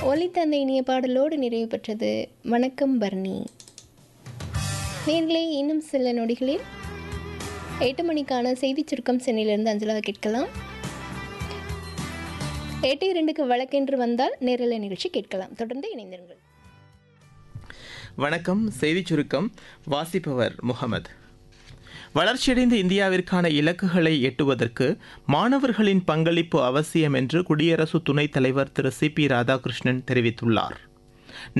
ஒலித்தந்த இனிய பாடலோடு நிறைவு பெற்றது வணக்கம் பர்னி நேர்களே இன்னும் சில நொடிகளில் எட்டு மணிக்கான செய்திச் சுருக்கம் சென்னையிலிருந்து அஞ்சலாக கேட்கலாம் எட்டு இரண்டுக்கு வழக்கென்று வந்தால் நேரலை நிகழ்ச்சி கேட்கலாம் தொடர்ந்து இணைந்திருங்கள் வணக்கம் செய்திச் சுருக்கம் வாசிப்பவர் முகமது வளர்ச்சியடைந்த இந்தியாவிற்கான இலக்குகளை எட்டுவதற்கு மாணவர்களின் பங்களிப்பு அவசியம் என்று குடியரசு துணைத் தலைவர் திரு சி பி ராதாகிருஷ்ணன் தெரிவித்துள்ளார்